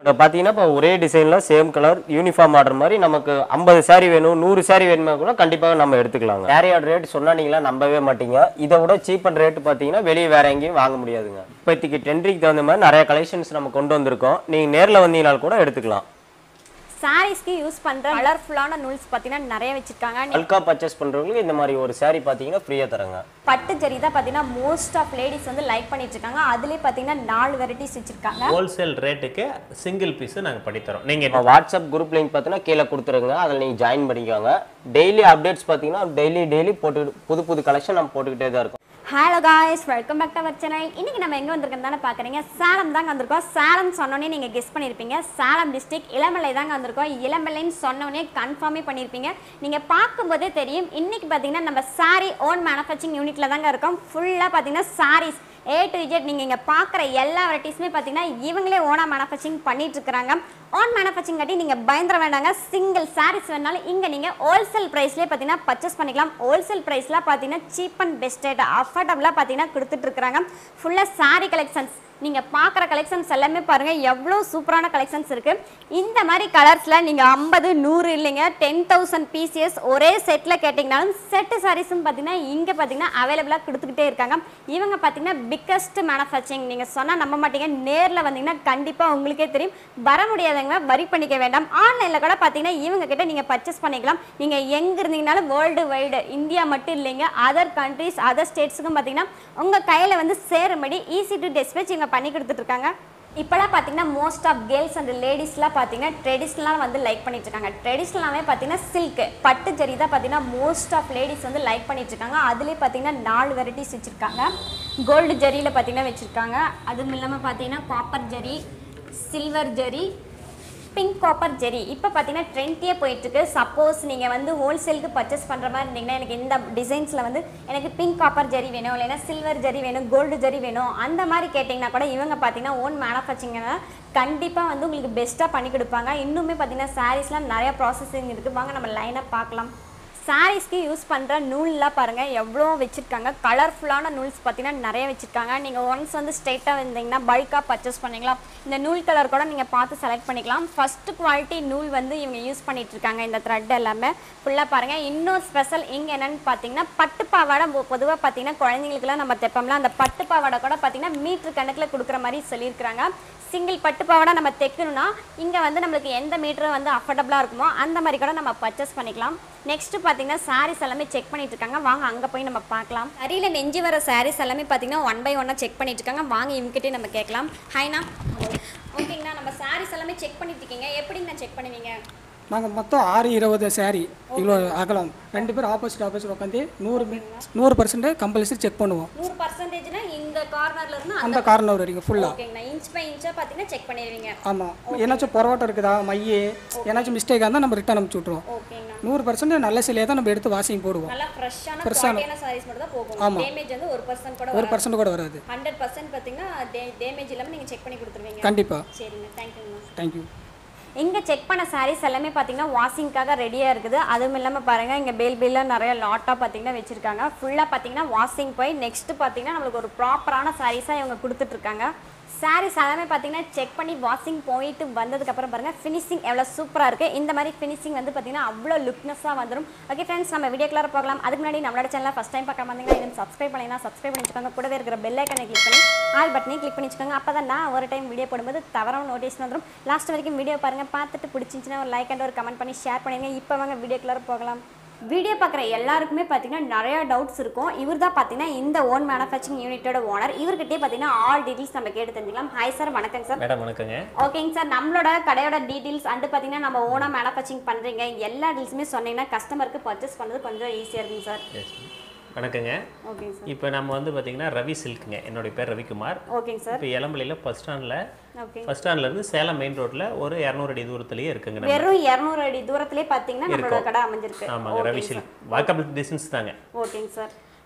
இப்போ பார்த்தீங்கன்னா இப்போ ஒரே டிசைனில் சேம் கலர் யூனிஃபார்ம் ஆர்டர் மாதிரி நமக்கு ஐம்பது saree வேணும் நூறு saree வேணுமா கூட கண்டிப்பாக நம்ம எடுத்துக்கலாங்க சாரியோட ரேட் சொன்னா நீங்களா நம்பவே மாட்டீங்க இதை விட சீப் அண்ட் ரேட் பார்த்தீங்கன்னா வெளியே வேற எங்கேயும் வாங்க முடியாதுங்க இப்போதைக்கு ட்ரெண்டிக்கு தகுந்த மாதிரி நிறைய கலெக்ஷன்ஸ் நம்ம கொண்டு வந்திருக்கோம் நீங்கள் நேரில் வந்தீங்கன்னா கூட எடுத்துக்கலாம் சாரீஸ்க்கு யூஸ் பண்ற கலர்ஃபுல்லான நூல்ஸ் பார்த்தீங்கன்னா நிறைய வச்சிருக்காங்க நீ- பல்காக பர்ச்சேஸ் பண்ணுறவங்களுக்கு இந்த மாதிரி ஒரு saree பார்த்தீங்கன்னா ஃப்ரீயாக தரங்க பட்டு ஜரி தான் பார்த்தீங்கன்னா மோஸ்ட் ஆஃப் லேடிஸ் வந்து லைக் பண்ணிட்டு இருக்காங்க அதுலேயே பார்த்தீங்கன்னா நாலு வெரைட்டிஸ் வச்சிருக்காங்க ஹோல்சேல் ரேட்டுக்கு சிங்கிள் பீஸ் நாங்கள் பண்ணித்தரோம் நீங்கள் இப்போ வாட்ஸ்அப் குரூப் லிங்க் பார்த்தீங்கன்னா கீழே கொடுத்துருங்க அதில் நீங்கள் ஜாயின் பண்ணிக்கோங்க டெய்லி அப்டேட்ஸ் பார்த்தீங்கன்னா டெய்லி டெய்லி போட்டு புது புது கலெக்ஷன் நம்ம போட்டுக்கிட்டே தான் இருக்கோம் hello guys welcome back to our channel இன்னைக்கு நம்ம எங்கே வந்திருக்கோம் தானே பார்க்குறீங்க சேலம் தாங்க வந்திருக்கோம் சேலம் சொன்னோன்னே நீங்கள் கெஸ் பண்ணியிருப்பீங்க சேலம் டிஸ்ட்ரிக்ட் இளமலை தாங்க வந்திருக்கோம் இளமலைன்னு சொன்னோன்னே கன்ஃபார்மே பண்ணியிருப்பீங்க நீங்கள் பார்க்கும்போதே தெரியும் இன்னைக்கு பார்த்தீங்கன்னா நம்ம சாரி ஓன் மேனுஃபேக்சரிங் யூனிட்ல தாங்க இருக்கோம் ஃபுல்லாக பார்த்தீங்கன்னா சாரீஸ் ஏ டு இஜெட் நீங்கள் இங்கே பார்க்குற எல்லா வெரைட்டிஸுமே பார்த்தீங்கன்னா இவங்களே ஓனாக மேனுஃபேக்சரிங் பண்ணிட்டு இருக்கிறாங்க ஓன் மேனுஃபேக்சரிங் கட்டி நீங்கள் பயந்துட வேண்டாங்க சிங்கிள் சாரீஸ் வேணாலும் இங்கே நீங்கள் ஹோல்சேல் ப்ரைஸ்லேயே பார்த்தீங்கன்னா பர்ச்சேஸ் பண்ணிக்கலாம் ஹோல்சேல் ப்ரைஸ்லாம் பார்த்தீங்கன்னா சீப் அண்ட் பெஸ்ட் ரேட் அஃபர்டபுளாக பார்த்தீங்கன்னா கொடுத்துட்டு இருக்கிறாங்க ஃபுல்லாக saree கலெக்ஷன்ஸ் நீங்கள் பார்க்குற கலெக்ஷன்ஸ் எல்லாமே பாருங்கள் எவ்வளோ சூப்பரான கலெக்ஷன்ஸ் இருக்குது இந்த மாதிரி கலர்ஸில் நீங்கள் ஐம்பது நூறு இல்லைங்க டென் தௌசண்ட் பீசியஸ் ஒரே செட்டில் கேட்டிங்கனாலும் செட்டு சாரீஸும் பார்த்தீங்கன்னா இங்கே பார்த்தீங்கன்னா அவைலபிளாக கொடுத்துக்கிட்டே இருக்காங்க இவங்க பார்த்தீங்கன்னா பிக்கஸ்ட் மேனுஃபேக்சரிங் நீங்கள் சொன்னால் நம்ப மாட்டீங்க நேரில் வந்தீங்கன்னா கண்டிப்பாக உங்களுக்கே தெரியும் வர முடியாதவங்க வரி பண்ணிக்க வேண்டாம் ஆன்லைனில் கூட பார்த்தீங்கன்னா இவங்க கிட்ட நீங்கள் பர்ச்சேஸ் பண்ணிக்கலாம் நீங்கள் எங்கே இருந்தீங்கனாலும் வேர்ல்டு வைடு இந்தியா மட்டும் இல்லைங்க அதர் கண்ட்ரீஸ் அதர் ஸ்டேட்ஸுக்கும் பார்த்தீங்கன்னா உங்கள் கையில் வந்து சேரும்படி ஈஸி டு டிஸ்பேச் இவங்க பண்ணி கொடுத்துட்ருக்காங்க இப்போலாம் பார்த்தீங்கன்னா மோஸ்ட் ஆஃப் கேர்ள்ஸ் அண்ட் லேடிஸ்லாம் பார்த்தீங்கன்னா ட்ரெடிஷ்னலாக வந்து லைக் பண்ணிட்டு இருக்காங்க ட்ரெடிஷ்னலாகவே பார்த்தீங்கன்னா சில்க் பட்டு ஜரி தான் பார்த்தீங்கன்னா மோஸ்ட் ஆஃப் லேடிஸ் வந்து லைக் பண்ணிட்டு இருக்காங்க அதுலேயே பார்த்தீங்கன்னா நாலு வெரைட்டிஸ் வச்சுருக்காங்க கோல்டு ஜரியில் பார்த்தீங்கன்னா வச்சுருக்காங்க அதுவும் இல்லாமல் பார்த்தீங்கன்னா copper zari silver zari pink copper zari இப்போ பார்த்தீங்கன்னா ட்ரெண்டியே போயிட்டுருக்கு சப்போஸ் நீங்கள் வந்து ஹோல்சேலுக்கு பர்ச்சேஸ் பண்ணுற மாதிரி இருந்தீங்கன்னா எனக்கு இந்த டிசைன்ஸில் வந்து எனக்கு பிங்க் காப்பர் ஜெரி வேணும் இல்லைன்னா சில்வர் ஜெரி வேணும் கோல்டு ஜெரி வேணும் அந்த மாதிரி கேட்டிங்கன்னா கூட இவங்க பார்த்தீங்கன்னா ஓன் மேனுஃபேக்சரிங்னா கண்டிப்பாக வந்து உங்களுக்கு பெஸ்ட்டாக பண்ணி கொடுப்பாங்க இன்னுமே பார்த்தீங்கன்னா சாரீஸ்லாம் நிறைய ப்ராசஸிங் இருக்குது வாங்க நம்ம லைனாக பார்க்கலாம் சாரீஸ்க்கு யூஸ் பண்ணுற நூல்லாம் பாருங்கள் எவ்வளோ வச்சுருக்காங்க கலர்ஃபுல்லான நூல்ஸ் பார்த்தீங்கன்னா நிறைய வச்சுருக்காங்க நீங்கள் ஒன்ஸ் வந்து ஸ்ட்ரெயிட்டாக வந்தீங்கன்னா பல்காக பர்ச்சேஸ் பண்ணிக்கலாம் இந்த நூல் கலர் கூட நீங்கள் பார்த்து செலக்ட் பண்ணிக்கலாம் ஃபஸ்ட்டு குவாலிட்டி நூல் வந்து இவங்க யூஸ் பண்ணிட்டு இருக்காங்க இந்த த்ரெட் எல்லாமே ஃபுல்லாக பாருங்கள் இன்னும் ஸ்பெஷல் இங்கே என்னென்னு பார்த்தீங்கன்னா பட்டு பாவாடை பொதுவாக பார்த்தீங்கன்னா குழந்தைங்களுக்குலாம் நம்ம தைப்போம்ல அந்த பட்டு பாவாடை கூட பார்த்தீங்கன்னா மீட்ரு கணக்கில் கொடுக்குற மாதிரி சொல்லியிருக்கிறாங்க சிங்கிள் பட்டு பாவாடை நம்ம தைக்கணும்னா இங்கே வந்து நம்மளுக்கு எந்த மீட்டர் வந்து அஃபோர்டபுளாக இருக்குமோ அந்த மாதிரி கூட நம்ம பர்ச்சேஸ் பண்ணிக்கலாம் நெக்ஸ்ட் பார்த்தீங்கன்னா சாரீஸ் எல்லாமே செக் பண்ணிட்டு இருக்காங்க வாங்க அங்கே போய் நம்ம பார்க்கலாம் அரியில் நெஞ்சு வர சாரீஸ் எல்லாமே பார்த்தீங்கன்னா ஒன் பை ஒன்னாக செக் பண்ணிட்டு இருக்காங்க வாங்க இவங்ககிட்டே நம்ம கேட்கலாம் ஹாய்ண்ணா ஓகேங்கண்ணா நம்ம சாரீஸ் எல்லாமே செக் பண்ணிட்டு இருக்கீங்க எப்படிங்கண்ணா செக் பண்ணுவீங்க நாங்கள் மொத்தம் ஆறு இருபது சாரி இவ்வளோ அகலம் ரெண்டு பேரும் ஆப்போசிட் ஆப்போசிட் உட்காந்து நூறு மீ- நூறு பர்சன்ட் கம்பல்சரி செக் பண்ணுவோம் நூறு பர்சன்டேஜ்னா இந்த கார்னர்ல இருந்து அந்த கார்னர் வரைக்கும் ஃபுல்லாக ஓகேங்கண்ணா இன்ச் பை இன்ச்சாக பார்த்தீங்கன்னா செக் பண்ணிடுவீங்க ஆமாம் ஏன்னாச்சும் புறவாட்டம் இருக்குதா மையே ஏன்னாச்சும் மிஸ்டேக்காக இருந்தால் நம்ம ரிட்டர்ன் அனுப்பிச்சி விட்ருவோம் ஓகேங்கண்ணா நூறு பர்சன்ட் நல்ல சிலையாக தான் நம்ம எடுத்து வாஷிங் போடுவோம் நல்லா ஃப்ரெஷ்ஷான குவாலிட்டியான சாரீஸ் மட்டும் தான் போகும் டேமேஜ் வந்து ஒரு பர்சன்ட் கூட ஒரு பர்சன்ட் கூட வராது ஹண்ட்ரட் பர்சன்ட் பார்த்தீங்கன்னா டேமேஜ் இல்லாமல் நீங்கள் செக் பண்ணி கொடுத்துருவீங்க கண்டிப்பாக சரிங்க தேங்க்யூங்கண்ணா தேங்க்யூ இங்கே செக் பண்ண சாரீஸ் எல்லாமே பார்த்தீங்கன்னா வாஷிங்க்காக ரெடியாக இருக்குது அதுவும் இல்லாமல் பாருங்கள் இங்கே பேல் பேலில் நிறைய லாட்டாக பார்த்தீங்கன்னா வச்சுருக்காங்க ஃபுல்லாக பார்த்தீங்கன்னா வாஷிங் போய் நெக்ஸ்ட்டு பார்த்தீங்கன்னா நம்மளுக்கு ஒரு ப்ராப்பரான சாரீஸாக இவங்க கொடுத்துட்ருக்காங்க சாரீஸ் எல்லாமே பார்த்தீங்கன்னா செக் பண்ணி வாஷிங் போயிட்டு வந்ததுக்கப்புறம் பாருங்கள் ஃபினிஷிங் எவ்வளோ சூப்பராக இருக்குது இந்த மாதிரி ஃபினிஷிங் வந்து பார்த்தீங்கன்னா அவ்வளோ லுக்னஸாக வந்துடும் ஓகே ஃப்ரெண்ட்ஸ் நம்ம வீடியோக்குள்ளார போகலாம் அதுக்கு முன்னாடி நம்மளோட சேனலில் ஃபஸ்ட் டைம் பார்க்க வந்தீங்கன்னா இதுவும் சப்ஸ்கிரைப் பண்ணிங்கன்னா சப்ஸ்கிரைப் பண்ணி வச்சுக்கோங்க கூடவே இருக்கிற பெல் ஐக்கனை கிளிக் பண்ணி ஆல் பட்டனையும் கிளிக் பண்ணி வச்சுக்கோங்க அப்போ தான் நான் ஒரு டைம் வீடியோ போடும்போது தவறான நோட்டீஸ் வந்துடும் லாஸ்ட் வரைக்கும் வீடியோ பாருங்கள் பார்த்துட்டு பிடிச்சிருந்துச்சுன்னா ஒரு லைக் அண்ட் ஒரு கமெண்ட் பண்ணி ஷேர் பண்ணிடுங்க இப்போ வாங்க வீடியோக்குள்ளார போகலாம் வீடியோ பார்க்குற எல்லாருக்குமே பார்த்தீங்கன்னா நிறைய டவுட்ஸ் இருக்கும் இவர் தான் பார்த்தீங்கன்னா இந்த ஓன் மேனுஃபேக்சரிங் யூனிட்டோட ஓனர் இவர்கிட்டயே பார்த்தீங்கன்னா ஆல் டீட்டெயில்ஸ் நம்ம கேட்டு தெரிஞ்சுக்கலாம் ஹாய் சார் வணக்கம் சார் மேடம் வணக்கங்க ஓகேங்க சார் நம்மளோட கடையோட டீட்டெயில்ஸ் அண்டு பார்த்தீங்கன்னா நம்ம ஓனாக மேனுஃபேக்சரிங் பண்ணுறீங்க எல்லா டீல்ஸுமே சொன்னீங்கன்னா கஸ்டமருக்கு பர்ச்சேஸ் பண்ணுறது கொஞ்சம் ஈஸியாக இருக்குங்க சார் எஸ் வணக்கங்க ஓகேங்க சார் இப்போ நம்ம வந்து பார்த்தீங்கன்னா ரவி சில்க்குங்க என்னுடைய பேர் ரவிக்குமார் ஓகேங்க சார் இப்போ இளம்பள்ளியில் ஃபஸ்ட் ஸ்டாண்டில் ஓகே ஃபஸ்ட் ஸ்டாண்ட்லேருந்து சேலம் மெயின் ரோட்டில் ஒரு இரநூறு அடி தூரத்துலேயே இருக்குங்க நம்ம வெறும் இரநூறு அடி தூரத்திலே பார்த்தீங்கன்னா நம்மளோட கடை அமைஞ்சிருக்கு ஆமாங்க ரவி சில்க் வாக்கபிள் டிஸ்டன்ஸ் தாங்க ஓகேங்க சார்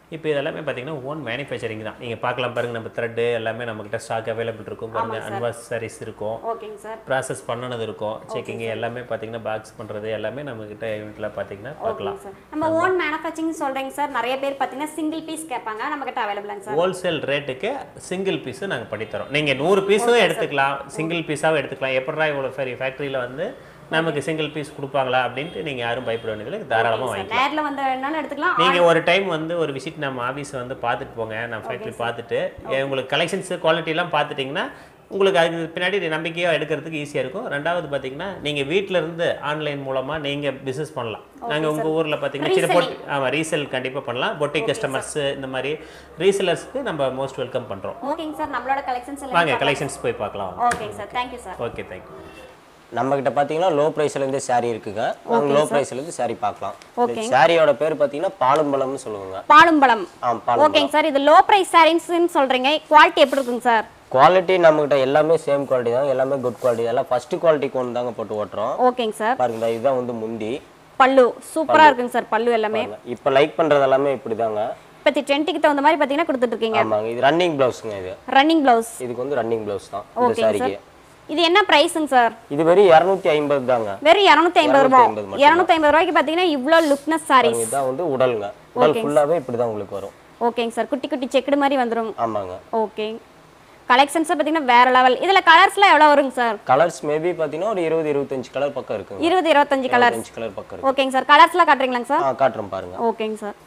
இப்போ இதெல்லாமே பார்த்தீங்கன்னா ஓன் மேனுஃபேக்சரிங் தான் நீங்கள் பார்க்கலாம் பாருங்க நம்ம த்ரெட்டு எல்லாமே நம்மக்கிட்ட ஸ்டாக் அவைலபிள் இருக்கும் பாருங்க அன்வாஸ் சாரீஸ் இருக்கும் ஓகேங்க சார் ப்ராசஸ் பண்ணனது இருக்கும் செக்கிங் எல்லாமே பார்த்தீங்கன்னா பாக்ஸ் பண்ணுறது எல்லாமே நம்மக்கிட்ட யூனிட்டில் பார்த்தீங்கன்னா பார்க்கலாம் சார் நம்ம ஓன் மேனுஃபேக்சரிங் சொல்றீங்க சார் நிறைய பேர் பார்த்தீங்கன்னா சிங்கிள் பீஸ் கேட்பாங்க நம்ம கிட்ட அவைலபிளாங்க சார் ஹோல்சேல் ரேட்டுக்கு சிங்கிள் பீஸு நாங்கள் பண்ணித்தரோம் நீங்கள் நூறு பீஸும் எடுத்துக்கலாம் சிங்கிள் பீஸாகவும் எடுத்துக்கலாம் எப்படா இவ்வளோ பெரிய ஃபேக்ட்ரியில் வந்து நமக்கு சிங்கிள் பீஸ் கொடுப்பாங்களா அப்படின்ட்டு நீங்கள் யாரும் பயப்பட வேண்டியதில்லை தாராளமாக வாங்கிக்கலாம் நேர்ல வந்து வேணாலும் எடுத்துக்கலாம் நீங்கள் ஒரு டைம் வந்து ஒரு விசிட் நம்ம ஆஃபீஸை வந்து பார்த்துட்டு போங்க நம்ம ஃபேக்ட்ரி பார்த்துட்டு ஏ, உங்களுக்கு கலெக்ஷன்ஸு குவாலிட்டிலாம் பார்த்துட்டிங்கன்னா உங்களுக்கு அதுக்கு பின்னாடி நம்பிக்கையாக எடுக்கிறதுக்கு ஈஸியாக இருக்கும் ரெண்டாவது பார்த்தீங்கன்னா நீங்கள் வீட்டில் இருந்து ஆன்லைன் மூலமாக நீங்கள் பிஸ்னஸ் பண்ணலாம் நாங்கள் உங்கள் ஊரில் பார்த்தீங்கன்னா சின்ன பொட்டி ஆமாம் ரீசேல் கண்டிப்பாக பண்ணலாம் பொட்டி கஸ்டமர்ஸு இந்த மாதிரி ரீசேலர்ஸ்க்கு நம்ம மோஸ்ட் வெல்கம் பண்ணுறோம் ஓகேங்க சார் நம்மளோட கலெக்ஷன்ஸ் வாங்க எல்லாம் கலெக்ஷன்ஸ் போய் பார்க்கலாம் ஓகேங்க sir thank you sir okay thank you நம்ம கிட்ட பாத்தீங்கன்னா லோ பிரைஸ்லேருந்து saree இருக்குங்க நாங்கள் லோ பிரைஸ்லேருந்து saree பார்க்கலாம் இந்த சாரியோட பேர் பார்த்தீங்கன்னா பாலும்பழம்னு சொல்லுவாங்க பாலும்பழம் ஆ பாலும் ஓகேங்க சார் இது லோ பிரைஸ் சாரீஸ்ன்னு சொல்றீங்க குவாலிட்டி எப்படி இருக்குங்க சார் குவாலிட்டி நம்மகிட்ட எல்லாமே சேம் குவாலிட்டி தான் எல்லாமே குட் குவாலிட்டி எல்லாம் ஃபர்ஸ்ட் குவாலிட்டி கொண்டு தாங்க போட்டு ஓட்டுறோம் ஓகேங்க சார் பாருங்க இதுதான் வந்து முந்தி பல்லு சூப்பரா இருக்குங்க சார் பல்லு எல்லாமே இப்போ லைக் பண்றது எல்லாமே இப்படிதாங்க இப்பத்தி டுவெண்ட்டிக்கு தகுந்த மாதிரி பார்த்தீங்கன்னா கொடுத்துட்டு இருக்கீங்க ஆமாங்க இது ரன்னிங் ப்ளவுஸுங்க இது ரன்னிங் பிளவுஸ் இதுக்கு வந்து ரன்னிங் ப்ளவுஸ் தான் இந்த ஓகேங்க சாரிக்கு சார் இது என்ன ப்ரைஸுங்க சார் இது வெறும் இரநூத்தி ஐம்பது தாங்க வெறும் இரநூத்தி ஐம்பது ரூபாய் 250 மட்டும் இரநூத்தி ஐம்பது ரூபாய்க்கு பார்த்தீங்கன்னா இவ்வளோ லுக்னஸ் சாரீஸ் இதுதான் வந்து உடலுங்க உடல் ஃபுல்லாவே இப்படிதான் உங்களுக்கு வரும் ஓகேங்க சார் குட்டி குட்டி செக்குடு மாதிரி வந்துரும் ஆமாங்க ஓகே கலெக்ஷன்ஸை பார்த்தீங்கன்னா வேற லெவல் இதில் கலர்ஸ்லாம் எவ்வளோ வருங்க சார் கலர்ஸ் மேபி பார்த்தீங்கன்னா ஒரு இருபது இருபத்தஞ்சு கலர் பக்கம் இருக்குங்க இருபது இருபத்தஞ்சு கலர் இருபத்தஞ்சு கலர் பக்கம் இருக்கு ஓகேங்க சார் கலர்ஸ்லாம் காட்டுறீங்களாங்க சார் ஆ காட்டுறேன் பாருங்க ஓகேங்க சார்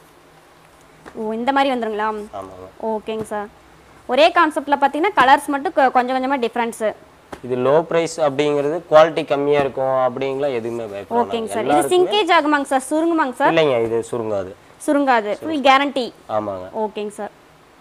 ஓ இந்த மாதிரி வந்துருங்களா ஆமாங்க ஓகேங்க சார் ஒரே கான்செப்டில் பார்த்தீங்கன்னா கலர்ஸ் மட்டும் கொ- கொஞ்சம் கொஞ்சமாக டிஃப்ரென்ஸு இது லோ பிரைஸ் அப்படிங்கிறது குவாலிட்டி கம்மியா இருக்கும் அப்படிங்கலாம் எதுவுமே பயப்பட ஓகேங்க வேணாம். சார் இது சிங்கேஜ் ஆகுமாங்க சார் சுருங்குமாங்க சார் இல்லைங்க இது சுருங்காது சுருங்காது ஃபுல் கேரண்டி ஆமாங்க ஓகேங்க சார்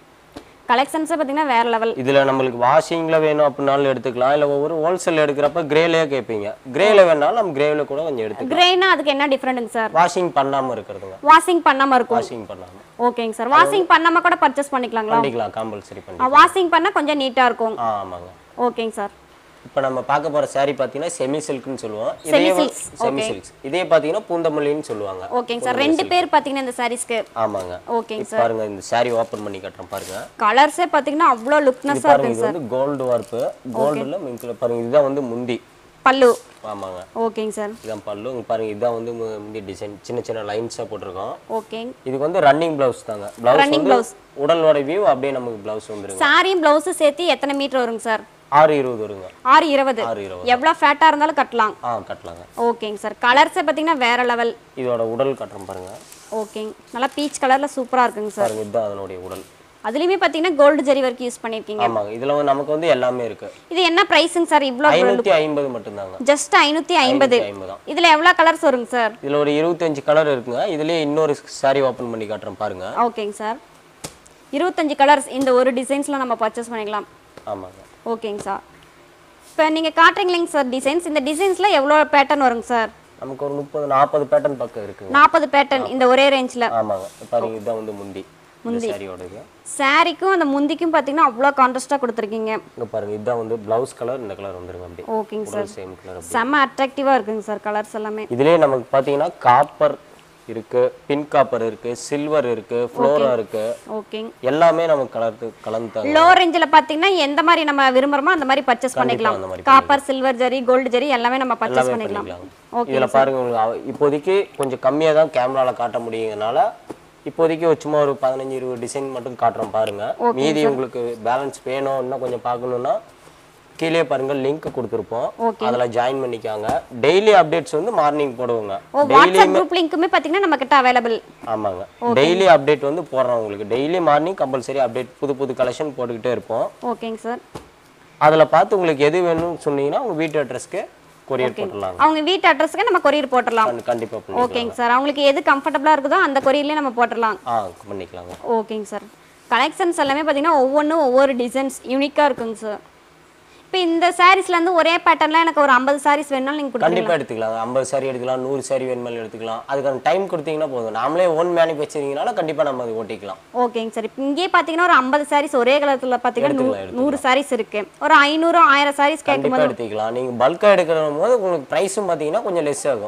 கலெக்ஷன்ஸை பார்த்தீங்கன்னா வேற லெவல் இதுல நம்மளுக்கு வாஷிங்ல வேணும் அப்படின்னாலும் எடுத்துக்கலாம் இல்ல ஒவ்வொரு ஹோல்சேல் எடுக்கிறப்ப கிரேலயே கேட்பீங்க கிரேல வேணாலும் நம்ம கிரேல கூட கொஞ்சம் எடுத்துக்கலாம் கிரேனா அதுக்கு என்ன டிஃப்ரெண்ட்டுங்க சார் வாஷிங் பண்ணாம இருக்கிறதுங்க வாஷிங் பண்ணாமல் இருக்கும் வாஷிங் பண்ணாம ஓகேங்க சார் வாஷிங் பண்ணாமல் கூட பர்ச்சேஸ் பண்ணிக்கலாங்களா பண்ணிக்கலாம் காம்பல்சரி பண்ணி வாஷிங் பண்ணால் கொஞ்சம் நீட்டாக இருக்கும் ஆ ஆமாங்க ஓகேங்க சார் இப்போ நம்ம பார்க்க போற saree பார்த்தீங்கன்னா செமி சில்க்னு சொல்லுவோம் Semi இதே silks, செமி சில்க்ஸ் இதே பார்த்தீங்கன்னா பூந்தமல்லின்னு சொல்லுவாங்க ஓகேங்க சார் ரெண்டு பேர் பார்த்தீங்கன்னா இந்த சாரீஸ்க்கு ஆமாங்க ஓகேங்க இப்ப பாருங்க இந்த saree ஓபன் பண்ணி காட்டுறேன் பாருங்க கலர்ஸே பார்த்தீங்கன்னா அவ்வளோ இது லுக்னஸாக பாருங்க இருக்குங்க இது வந்து கோல்டு வார்ப்பு கோல்டுல மின்கில பாருங்க இதுதான் வந்து முந்தி பல்லு ஆமாங்க ஓகேங்க சார் இதான் பல்லு இங்க பாருங்க இதுதான் வந்து மு- முந்தி டிசைன் சின்ன சின்ன லைன்ஸா போட்டிருக்கோம் ஓகேங்க இதுக்கு வந்து ரன்னிங் பிளவுஸ் தாங்க பிளவுஸ் Running வந்து blouse. உடலோட வியூ அப்படியே நமக்கு பிளவுஸ் வந்துருங்க சாரியும் ப்ளவுஸும் சேர்த்து எத்தனை மீட்டர் வருங்க சார் ஆறு இருபது வருங்க ஆறு இருபது ஆறு இருபது எவ்வளோ ஃபேட்டாக இருந்தாலும் கட்டலாம் ஆ கட்டலாங்க ஓகேங்க சார் கலர்ஸே பார்த்தீங்கன்னா வேற லெவல் இதோட உடல் கட்டுறேன் பாருங்க ஓகேங்க நல்லா பீச் கலரில் சூப்பராக இருக்குங்க சார் பாருங்க இதுதான் அதனுடைய உடல் அதுலேயுமே பார்த்தீங்கன்னா கோல்டு ஜெரி ஒர்க் யூஸ் பண்ணியிருக்கீங்க ஆமாங்க இதுல வந்து நமக்கு வந்து எல்லாமே இருக்கு இது என்ன ப்ரைஸுங்க சார் இவ்வளோ ஐநூத்தி ஐம்பது மட்டும்தாங்க ஜஸ்ட் ஐநூற்றி ஐம்பது ஐம்பது தான் இதில் எவ்வளோ கலர்ஸ் வருங்க சார் இதுல ஒரு இருபத்தஞ்சு கலர் இருக்குங்க இதுலயே இன்னொரு saree ஓபன் பண்ணி காட்டுறேன் பாருங்க ஓகேங்க சார் இருபத்தஞ்சு கலர்ஸ் இந்த ஒரு டிசைன்ஸில் நம்ம பர்ச்சேஸ் பண்ணிக்கலாம் ஆமாங்க ஓகேங்க சார் இப்போ நீங்கள் காட்டுறீங்களேங்க சார் டிசைன்ஸ் இந்த டிசைன்ஸில் எவ்வளோ பேட்டர்ன் வருங்க சார் நமக்கு ஒரு முப்பது நாற்பது பேட்டர்ன் பக்கம் இருக்குங்க நாற்பது பேட்டர்ன் இந்த ஒரே ரேஞ்சில் ஆமாங்க பாருங்க இதுதான் வந்து முந்தி இந்த சாரியோட இது சாரிக்கும் அந்த முந்திக்கும் பார்த்தீங்கன்னா அவ்வளோ கான்ட்ராஸ்டாக கொடுத்துருக்கீங்க இங்க பாருங்க இதுதான் வந்து பிளவுஸ் கலர் இந்த கலர் வந்துருங்க அப்படி ஓகேங்க சார் உடல் சேம் கலர் செம்ம அட்ராக்டிவாக இருக்குங்க சார் கலர்ஸ் எல்லாமே இதுலயே நமக்கு பாத்தீங்கன்னா காப்பர் இருக்கு பின் காப்பர் இருக்கு சில்வர் இருக்கு ஃப்ளோரா இருக்கு ஓகேங்க எல்லாமே நமக்கு கலர்த்து கலந்து தாங்க லோ ரேஞ்சில் பார்த்தீங்கன்னா எந்த மாதிரி நம்ம விரும்புறோமோ அந்த மாதிரி பர்ச்சேஸ் பண்ணிக்கலாம் அந்த மாதிரி copper silver zari gold zari எல்லாமே நம்ம பர்ச்சேஸ் பண்ணிக்கலாம் பண்ணிக்கலாம் இதுல பாருங்க உங்களுக்கு அவ- இப்போதைக்கு கொஞ்சம் கம்மியா தான் கேமரால காட்ட முடியுங்கனால இப்போதைக்கு ஒரு சும்மா ஒரு பதினஞ்சு இருபது டிசைன் மட்டும் காட்டுறோம் பாருங்க மீதி உங்களுக்கு பேலன்ஸ் வேணும் இன்னும் கொஞ்சம் பார்க்கணும்னா கீழே பாருங்க லிங்க் கொடுத்துருப்போம் அதுல ஜாயின் பண்ணிக்காங்க டெய்லி அப்டேட்ஸ் வந்து மார்னிங் போடுவோங்க ஓ வாட்ஸ்அப் குரூப் லிங்க்குமே பார்த்தீங்கன்னா நம்ம கிட்ட அவைலபிள் ஆமாங்க டெய்லி அப்டேட் வந்து போடுறோம் உங்களுக்கு டெய்லி மார்னிங் கம்பல்சரி அப்டேட் புது புது கலெக்ஷன் போட்டுக்கிட்டே இருப்போம் ஓகேங்க சார் அதுல பார்த்து உங்களுக்கு எது வேணும்னு சொன்னீங்கன்னா உங்க வீட்டு அட்ரஸ்க்கு கொரியர் போட்டுடலாங்க அவங்க வீட்டு அட்ரஸ்க்கு நம்ம கொரியர் போட்டுடலாம் கண்டி- கண்டிப்பா பண்ணி ஓகேங்க சார் அவங்களுக்கு எது கம்ஃபர்டபுளாக இருக்குதோ அந்த கொரியர்லேயே நம்ம போட்டுடலாம் ஆ பண்ணிக்கலாங்க ஓகேங்க சார் கலெக்ஷன்ஸ் எல்லாமே பார்த்தீங்கன்னா ஒவ்வொன்றும் ஒவ்வொரு டிசைன்ஸ் யூனிக்காக இருக்குங்க சார் இப்போ இந்த சாரீஸ்லேருந்து ஒரே பேட்டர்னில் எனக்கு ஒரு ஐம்பது சாரீஸ் வேணும்னாலும் நீங்கள் கொடுத்துருங்க கண்டிப்பா எடுத்துக்கலாம் ஐம்பது சாரி எடுக்கலாம் நூறு சாரி வேணுமாலும் எடுத்துக்கலாம் அதுக்கான டைம் கொடுத்தீங்கன்னா போதும் நாமளே ஓன் மேனுஃபேக்சரிங்னால கண்டிப்பா நம்ம அது ஓட்டிக்கலாம் ஓகேங்க சார் இப்போ இங்கேயே பார்த்தீங்கன்னா ஒரு ஐம்பது சாரீஸ் ஒரே கலத்தில் பார்த்தீங்கன்னா நூ- எடுத்துக்கலாம், நூறு சாரீஸ் இருக்கு ஒரு ஐநூறு ஆயிரம் சாரீஸ் கண்டிப்பா கேட்கும்போது எடுத்துக்கலாம் நீங்க பல்கா எடுக்கிற போது உங்களுக்கு ப்ரைஸும் பாத்தீங்கன்னா கொஞ்சம் லெஸ் ஆகும்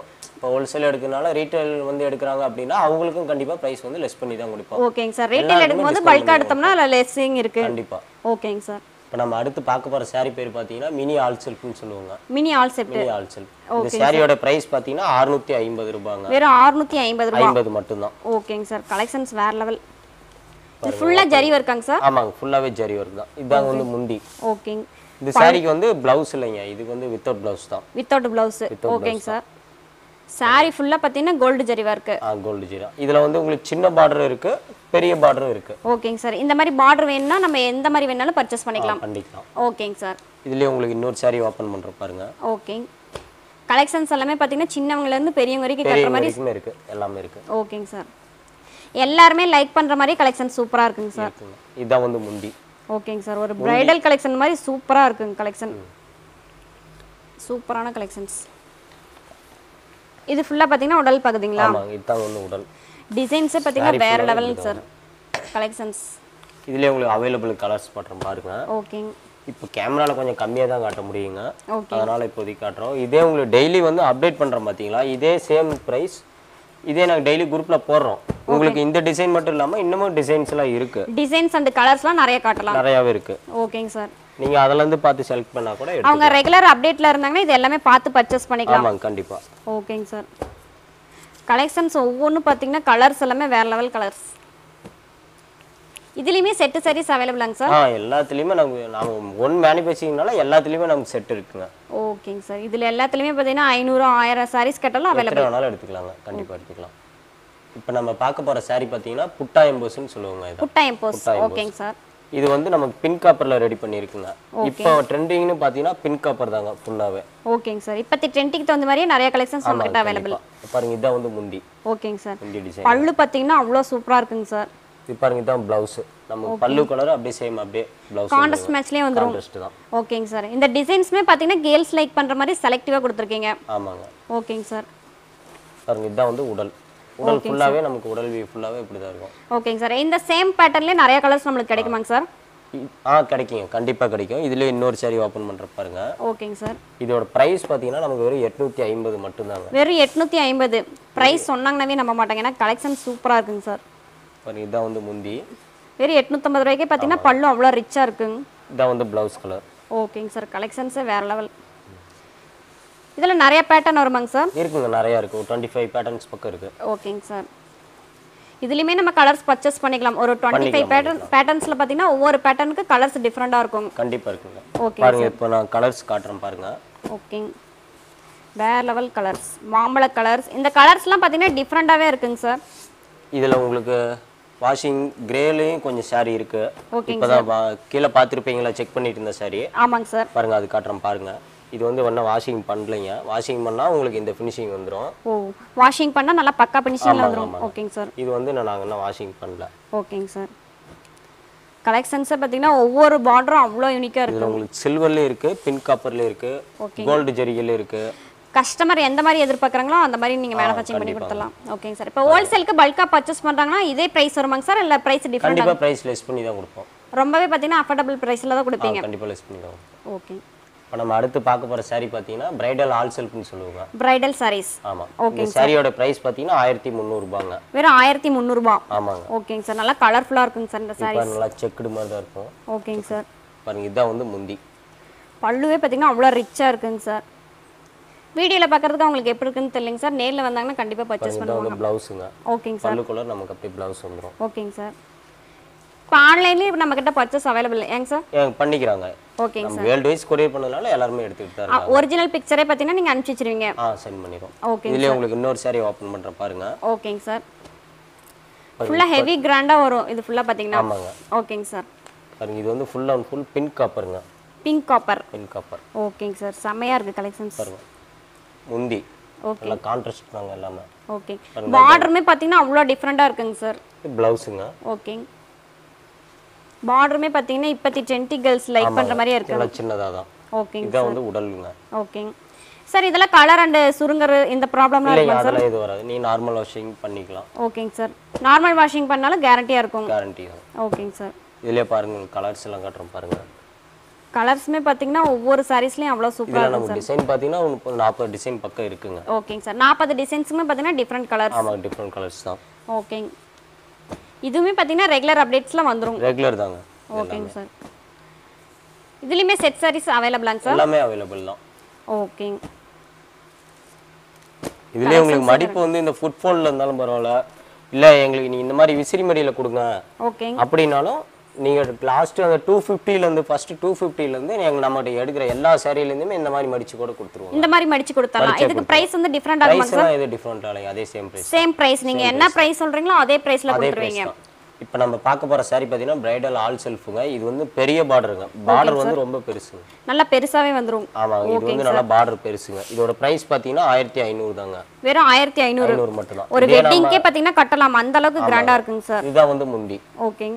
இப்போ ஹோல்சேல் எடுக்கிறனால ரீட்டைல் வந்து எடுக்கிறாங்க அப்படின்னா அவங்களுக்கும் கண்டிப்பாக ப்ரைஸ் வந்து லெஸ் பண்ணி தான் கொடுப்போம் ஓகேங்க சார் ரீட்டைல் எடுக்கும்போது discount பல்காக எடுத்தோம்னா அதில் லெஸ்ஸிங் இருக்கு கண்டிப்பாக ஓகேங்க சார் இப்போ நம்ம அடுத்து பார்க்க போகிற saree பேர் பார்த்தீங்கன்னா மினி ஆல் செல்ஃப்னு சொல்லுவாங்க mini all set mini all self இந்த சாரியோட ப்ரைஸ் பார்த்தீங்கன்னா அறுநூத்தி ஐம்பது ரூபாங்க வெறும் 650 ஐம்பது ரூபா ஐம்பது மட்டும்தான் ஓகேங்க சார் கலெக்ஷன்ஸ் வேற லெவல் இது ஃபுல்லாக ஜரி ஒர்க்காங்க சார் ஆமாங்க ஃபுல்லாகவே ஜரி ஒர்க் தான் இதாங்க வந்து முந்தி ஓகேங்க இந்த சாரிக்கு வந்து பிளவுஸ் இல்லைங்க இதுக்கு வந்து வித்தவுட் பிளவுஸ் தான் வித்தவுட் ப்ளவுஸ் ஓகேங்க சார் சாரி ஃபுல்லாக பார்த்தீங்கன்னா கோல்டு ஜரி ஒர்க்கு ஆ கோல்டு ஜீரா இதில் வந்து உங்களுக்கு சின்ன பார்டர் இருக்கு பெரிய பார்டரும் இருக்கு ஓகேங்க சார் இந்த மாதிரி பார்டர் வேணும்னா நம்ம எந்த மாதிரி வேணாலும் பர்ச்சேஸ் பண்ணிக்கலாம் பண்ணிக்கலாம் ஓகேங்க சார் இதுலயே உங்களுக்கு இன்னொரு saree ஓப்பன் பண்ற பாருங்க ஓகேங்க கலெக்ஷன்ஸ் எல்லாமே பார்த்தீங்கன்னா சின்னவங்கலேருந்து பெரியவங்க வரைக்கும் கட்டுற பெரிய மாதிரி வரைக்குமே இருக்கு எல்லாமே இருக்கு ஓகேங்க சார் எல்லாருமே லைக் பண்ணுற மாதிரி கலெக்ஷன் சூப்பராக இருக்குங்க சார் இருக்குங்க. இதான் வந்து முந்தி ஓகேங்க சார் ஒரு பிரைடல் கலெக்ஷன் மாதிரி சூப்பராக இருக்குங்க கலெக்ஷன் சூப்பரான கலெக்ஷன்ஸ் இது ஃபுல்லாக பார்த்தீங்கன்னா உடல் பகுதிங்களா ஆமாங்க இதுதான் வந்து உடல் டிசைன்ஸே பார்த்தீங்கன்னா வேற லெவலுங்க சார் கலெக்ஷன்ஸ் இதுலயே உங்களுக்கு அவைலபிள் கலர்ஸ் பண்றோம் பாருங்க ஓகேங்க இப்போ கேமரால கொஞ்சம் கம்மியா தான் காட்ட முடியுங்க ஓகே அதனால இப்போதைக்கு காட்டுறோம் இதே உங்களுக்கு டெய்லி வந்து அப்டேட் பண்றோம் பாத்தீங்களா இதே சேம் பிரைஸ் இதே நாங்கள் டெய்லி குரூப்ல போடுறோம் உங்களுக்கு இந்த டிசைன் மட்டும் இல்லாம இன்னமும் டிசைன்ஸ் எல்லாம் இருக்கு டிசைன்ஸ் அண்ட் கலர்ஸ்லாம் நிறைய காட்டலாம் நிறையாவே இருக்கு ஓகேங்க சார் நீங்க அதுல இருந்து பார்த்து செலக்ட் பண்ணா கூட எடுத்து அவங்க ரெகுலர் அப்டேட்ல இருந்தாங்கன்னா இது எல்லாமே பார்த்து பர்ச்சேஸ் பண்ணிக்கலாம் ஆமாங்க கண்டிப்பா ஓகேங்க சார் கலெக்ஷன்ஸ் ஒவ்வொன்றும் பார்த்தீங்கன்னா கலர்ஸ் எல்லாமே வேற லெவல் கலர்ஸ் இதுலேயுமே செட்டு sarees அவைலபிளாங்க சார் ஆ எல்லாத்துலேயுமே நமக்கு நாம ஒன் மேனுஃபேக்சரிங்னால எல்லாத்துலேயுமே நமக்கு செட் இருக்குங்க ஓகேங்க சார் இதில் எல்லாத்துலேயுமே பார்த்தீங்கன்னா ஐநூறு ஆயிரம் சாரீஸ் கேட்டாலும் அவைலபிள் எத்தனை வேணாலும் எடுத்துக்கலாங்க கண்டிப்பா எடுத்துக்கலாம் இப்போ நம்ம பார்க்க போற saree பார்த்தீங்கன்னா புட்டா எம்போஸ்ன்னு சொல்லுவாங்க இதை புட்டாயம் போஸ் ஓகேங்க சார் இது வந்து நமக்கு பின் காப்பர்ல ரெடி பண்ணியிருக்குங்க இப்போ ட்ரெண்டிங்னு பார்த்தீங்கன்னா பின் காப்பர் தாங்க ஃபுல்லாவே ஓகேங்க சார் இப்போத்தி ட்ரெண்டிக்கு தகுந்த மாதிரியே நிறைய கலெக்ஷன்ஸ் நம்மகிட்ட அவைலபிள் பாருங்க இதான் வந்து முந்தி ஓகேங்க சார் முந்தி டிசைன் பல்லு பார்த்தீங்கன்னா அவ்வளோ சூப்பராக இருக்குங்க சார் இது பாருங்க இதான் பிளவுஸ் நம்ம பல்லு கலர் அப்படியே சேம் அப்படியே பிளவுஸ் காண்டஸ்ட் மேட்ச்லேயே வந்துடும் கான்ட்ராஸ்ட் தான் ஓகேங்க சார் இந்த டிசைன்ஸுமே பார்த்தீங்கன்னா கேர்ள்ஸ் லைக் பண்ணுற மாதிரி செலக்டிவாக கொடுத்துருக்கீங்க ஆமாங்க ஓகேங்க சார் பாருங்க இதான் வந்து உடல் உடல் ஃபுல்லாவே நமக்கு உடல் வியூ ஃபுல்லாவே இப்படி தான் இருக்கும் ஓகேங்க சார் இந்த சேம் பேட்டர்ன்லேயே நிறைய கலர்ஸ் நம்மளுக்கு கிடைக்குமாங்க சார் இ- ஆ கிடைக்குங்க கண்டிப்பா கிடைக்கும் இதுல இன்னொரு saree ஓப்பன் பண்ற பாருங்க ஓகேங்க சார் இதோட பிரைஸ் பார்த்தீங்கன்னா நமக்கு வெறும் எட்நூத்தி ஐம்பது மட்டும்தாங்க வெறும் எட்நூற்றி ஐம்பது ப்ரைஸ் சொன்னாங்கன்னாவே நம்ப மாட்டாங்க ஏன்னா கலெக்ஷன் சூப்பராக இருக்குங்க சார் பாருங்க இதான் வந்து முந்தி வெறும் எட்நூற்றம்பது ரூபாய்க்கே பார்த்தீங்கன்னா பல்லு அவ்வளோ ரிச்சாக இருக்குங்க இதான் வந்து பிளவுஸ் கலர் ஓகேங்க சார் கலெக்ஷன்ஸே வேறு லெவல் இதில் நிறைய பேட்டர்ன் வருமாங்க சார் இருக்குங்க நிறைய இருக்கு ஒரு டுவெண்ட்டி ஃபைவ் பேட்டர்ன்ஸ் பக்கம் இருக்கு ஓகேங்க சார் இதுலேயுமே நம்ம கலர்ஸ் பர்ச்சேஸ் பண்ணிக்கலாம் ஒரு டுவெண்ட்டி ஃபைவ் பேட்டர்ன் பேட்டர்ன்ஸில் பார்த்தீங்கன்னா ஒவ்வொரு பேட்டர்னுக்கு கலர்ஸ் டிஃப்ரெண்ட்டாக இருக்கும் கண்டிப்பா இருக்குங்க ஓகே பாருங்க இப்போ நான் கலர்ஸ் காட்டுறேன் பாருங்க ஓகேங்க வேற லெவல் கலர்ஸ் மாம்பழ கலர்ஸ் இந்த கலர்ஸ்லாம் பார்த்தீங்கன்னா டிஃப்ரெண்ட்டாகவே இருக்குங்க சார் இதுல உங்களுக்கு வாஷிங் கிரேலையும் கொஞ்சம் saree இருக்கு ஓகேங்க இப்போதான் வா- கீழே பார்த்துருப்பீங்களா செக் பண்ணிட்டு இருந்த saree ஆமாங்க சார் பாருங்க அது காட்டுறேன் பாருங்க இது வந்து ஒன்றும் வாஷிங் பண்ணலைங்க வாஷிங் பண்ணா உங்களுக்கு இந்த ஃபினிஷிங் வந்துடும் ஓ வாஷிங் பண்ணால் நல்லா பக்கா ஃபினிஷிங்கில் வந்துடும் ஓகேங்க சார் இது வந்து நான் நாங்கள் இன்னும் வாஷிங் பண்ணல ஓகேங்க சார் கலெக்ஷன்ஸை பார்த்தீங்கன்னா ஒவ்வொரு பார்டரும் அவ்வளோ யூனிக்காக இருக்கு இதுல உங்களுக்கு சில்வர்லயும் இருக்கு பிங்க் காப்பர்லயும் இருக்கு கோல்டு ஜெரிகல் இருக்கு கஸ்டமர் எந்த மாதிரி எதிர்பார்க்குறாங்களோ அந்த மாதிரி நீங்கள் மேனுஃபேக்சரிங் பண்ணி கொடுத்துடலாம் ஓகேங்க சார் இப்போ ஹோல்சேலுக்கு பல்காக பர்ச்சேஸ் பண்ணுறாங்கன்னா இதே ப்ரைஸ் வருமாங்க சார் இல்லை ப்ரைஸ் டிஃப்ரெண்ட் கண்டிப்பா பிரைஸ் லெஸ் பண்ணி தான் கொடுப்போம் ரொம்பவே பார்த்தீங்கன்னா அஃபோர்டபுள் ப்ரைஸில் தான் ஆ, கொடுப்பீங்க கண்டிப்பா லெஸ் பண்ணி தான் கொடுப்போம் ஓகே இப்போ நம்ம அடுத்து பார்க்க போற saree பார்த்தீங்கன்னா பிரைடல் ஆல் செல்ஃப்னு சொல்லுவாங்க பிரைடல் சாரீஸ் ஆமா இந்த சாரியோட பிரைஸ் பார்த்தீங்கன்னா ஆயிரத்தி முந்நூறுபாங்க வெறும் ஆயிரத்தி முந்நூறுபா ஆமாங்க ஓகேங்க சார் நல்லா கலர்ஃபுல்லாக இருக்குங்க சார் இந்த சாரீ பாருங்க, நல்லா செக்குடு மாதிரி தான் இருக்கும் ஓகேங்க சார் பாருங்க இதான் வந்து முந்தி பல்லுவே பார்த்தீங்கன்னா அவ்வளோ ரிச்சாக இருக்குங்க சார் வீடியோவில் பார்க்குறதுக்கு அவங்களுக்கு எப்படி இருக்குன்னு தெரியலைங்க சார் நேரில் வந்தாங்கன்னா கண்டிப்பாக பர்ச்சேஸ் இதான் பண்ணுவாங்க வந்து பிளவுஸுங்க ஓகேங்க சார் பல்லு கலர் நமக்கு அப்படியே பிளவுஸ் வந்துடும் ஓகேங்க சார் இப்போ ஆன்லைன்லேயே இப்போ நம்மக்கிட்ட பர்ச்சேஸ் அவைலபிள் ஏங்க சார் ஏன் பண்ணிக்கிறாங்க ஓகேங்க நம்ம வேர்ல்டு வைஸ் கொரியர் பண்ணதுனால எல்லாருமே எடுத்துக்கிட்டு தான் இருக்காங்க ஒரிஜினல் பிக்சரே பார்த்தீங்கன்னா நீங்கள் அனுப்பிச்சி வச்சிருவீங்க ஆ சென்ட் பண்ணிடுவோம் ஓகே இதுலயே உங்களுக்கு இன்னொரு saree ஓப்பன் பண்றேன் பாருங்க ஓகேங்க சார் ஃபுல்லாக ஹெவி கிராண்டாக வரும் இது ஃபுல்லாக பார்த்தீங்கன்னா ஆமாங்க ஓகேங்க சார் பாருங்க இது வந்து ஃபுல் அண்ட் ஃபுல் பிங்க் காப்பருங்க பிங்க் காப்பர் பிங்க் காப்பர் ஓகேங்க சார் செம்மையாக இருக்குது கலெக்ஷன்ஸ் பாருங்க முந்தி ஓகே நல்லா கான்ட்ராஸ்ட் தாங்க எல்லாமே ஓகே பார்டருமே பார்த்தீங்கன்னா அவ்வளோ டிஃப்ரெண்ட்டாக இருக்குங்க சார் இது பிளவுஸுங்க ஓகே பார்டருமே பார்த்தீங்கன்னா இப்போத்தி டுவெண்ட்டி கேர்ள்ஸ் லைக் பண்ணுற மாதிரியே இருக்கு நல்லா சின்னதா தான் ஓகேங்க இதான் வந்து உடலுங்க ஓகேங்க சார் இதெல்லாம் கலர் அண்ட் சுருங்கர் இந்த ப்ராப்ளம்லாம் இல்லைங்க இருக்கும் அதெல்லாம் இது வராது நீ நார்மல் வாஷிங் பண்ணிக்கலாம் ஓகேங்க சார் நார்மல் வாஷிங் பண்ணாலும் கேரண்டியாக இருக்கும் கேரண்டி தான் ஓகேங்க சார் இதுலயே பாருங்க கலர்ஸ் எல்லாம் காட்டுறோம் பாருங்க கலர்ஸுமே பார்த்தீங்கன்னா ஒவ்வொரு சாரீஸ்லையும் அவ்வளோ சூப்பராக இதில் இருக்கும் நமக்கு டிசைன் பார்த்தீங்கன்னா ஒரு முப்பது நாற்பது டிசைன் பக்கம் இருக்குங்க ஓகேங்க சார் நாற்பது டிசைன்ஸுமே பார்த்தீங்கன்னா டிஃப்ரெண்ட் கலர்ஸ் ஆமாம் டிஃப்ரெண்ட் கலர்ஸ் தான் ஓகேங்க இதுவுமே பார்த்தீங்கன்னா ரெகுலர் அப்டேட்ஸ்லாம் வந்துரும் ரெகுலர் தாங்க ஓகேங்க சார் இதுலேயுமே செட் சாரீஸ் அவைலபிளாங்க சார் எல்லாமே அவைலபிள் தான் ஓகேங்க இதுலேயே உங்களுக்கு மடிப்பு வந்து இந்த ஃபுட்ஃபாலில் இருந்தாலும் பரவாயில்ல இல்லை எங்களுக்கு நீங்கள் இந்த மாதிரி விசிறி மடியில் கொடுங்க ஓகேங்க அப்படின்னாலும் நீங்கள் லாஸ்ட்டு அந்த டூ ஃபிஃப்டிலேருந்து ஃபஸ்ட்டு டூ ஃபிஃப்டிலேருந்து எங்கள் நம்மகிட்ட எடுக்கிற எல்லா சேரீலேருந்துமே இந்த மாதிரி மடிச்சு கூட கொடுத்துருவோம் இந்த மாதிரி மடிச்சு கொடுத்துடலாம் இதுக்கு பிரைஸ் வந்து டிஃப்ரெண்ட் ஆகுமா ப்ரைஸ்லாம் எது டிஃப்ரெண்ட் ஆகலை அதே சேம் ப்ரைஸ் சேம் பிரைஸ் நீங்க என்ன பிரைஸ் சொல்றீங்களோ அதே பிரைஸ்ல அதே ப்ரைஸ் கொடுத்துருவீங்க தான் இப்போ நம்ம பார்க்க போகிற saree பார்த்தீங்கன்னா பிரைடல் ஆல் செல்ஃபுங்க இது வந்து பெரிய பார்டருங்க பார்டர் வந்து ரொம்ப பெருசுங்க நல்லா பெருசாவே வந்துரும் ஆமாங்க இது வந்து நல்லா பார்டர் பெருசுங்க இதோட ப்ரைஸ் பார்த்தீங்கன்னா ஆயிரத்தி ஐநூறு தாங்க வெறும் ஆயிரத்தி ஐநூறு ஐநூறு மட்டும்தான் ஒரு இதே நம்ம- வெட்டிங்க்கே பாத்தீங்கன்னா கட்டலாம் அந்த அளவுக்கு கிராண்டா இருக்குங்க சார் இதுதான் வந்து முந்தி ஓகேங்க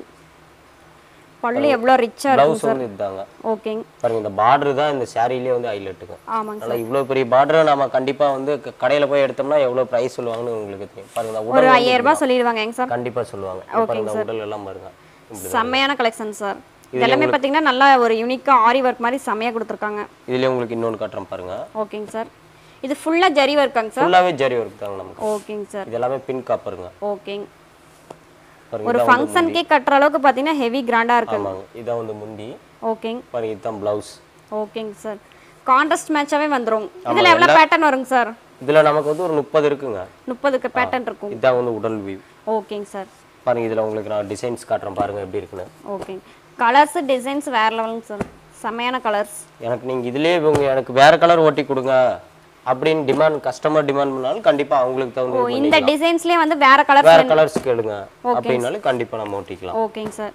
பல்லு எவ்வளோ ரிச்சா இருக்கும் ப்ளவுஸ் வந்து இதுதாங்க ஓகேங்க பாருங்க இந்த பார்டர் தான் இந்த சாரிலேயே வந்து ஹைலைட்டுங்க ஆமாங்க அதனால இவ்வளோ பெரிய பார்டரை நம்ம கண்டிப்பா வந்து க- கடையில போய் எடுத்தோம்னா எவ்வளவு பிரைஸ் சொல்லுவாங்கன்னு உங்களுக்கு தெரியும் பாருங்க இந்த ஒரு உடல் வந்து ஐயாயிரம் ரூபாய் சொல்லிடுவாங்க எங்க சார் கண்டிப்பா சொல்லுவாங்க இங்க பாருங்க இந்த உடல் எல்லாம் பாருங்க இப்படி செம்மையான கலெக்ஷன் சார் இதெல்லாமே பாத்தீங்கன்னா நல்லா ஒரு யூனிக்கா ஆரி ஒர்க் மாதிரி செம்மையா கொடுத்துருக்காங்க இதுலயே உங்களுக்கு இன்னொன்று காட்டுறேன் பாருங்க ஓகேங்க சார் இது ஃபுல்லா ஜரி ஒர்க்காங்க சார் ஃபுல்லாவே ஜரி ஒர்க் தாங்க நமக்கு ஓகேங்க சார் இது எல்லாமே பின் காப்பருங்க ஓகேங்க பாருங்க ஒரு இதான் வந்து ஃபங்க்ஷனுக்கே கட்டுற அளவுக்கு பாத்தீங்கன்னா ஹெவி கிராண்டா இருக்கு ஆமாங்க இதான் வந்து முந்தி ஓகேங்க பாருங்க இதுதான் பிளவுஸ் ஓகேங்க சார் கான்ட்ராஸ்ட் மேட்சாவே வந்துரும் இதுல எவ்வளவு பேட்டர்ன் வருங்க சார் இதுல நமக்கு வந்து ஒரு முப்பது இருக்குங்க முப்பதுக்கு பேட்டர்ன் இருக்கும் இதான் வந்து உடல் வியூ ஓகேங்க சார் பாருங்க இதுல உங்களுக்கு நான் டிசைன்ஸ் காட்டுறேன் பாருங்க எப்படி இருக்குன்னு ஓகேங்க கலர்ஸ் டிசைன்ஸ் வேற லெவலுங்க சார் செம்மையான கலர்ஸ் எனக்கு நீங்க இதுலயே இவங்க எனக்கு வேற கலர் ஓட்டி கொடுங்க அப்படின்னு டிமாண்ட் கஸ்டமர் டிமாண்ட் பண்ணாலும் கண்டிப்பா அவங்களுக்கு தகுந்த ஓ இந்த டிசைன்ஸ்லயே வந்து வேற கலர்ஸ் வேற கலர்ஸ் கேளுங்க அப்படின்னாலும் கண்டிப்பா நம்ம ஓட்டிக்கலாம் ஓகேங்க சார்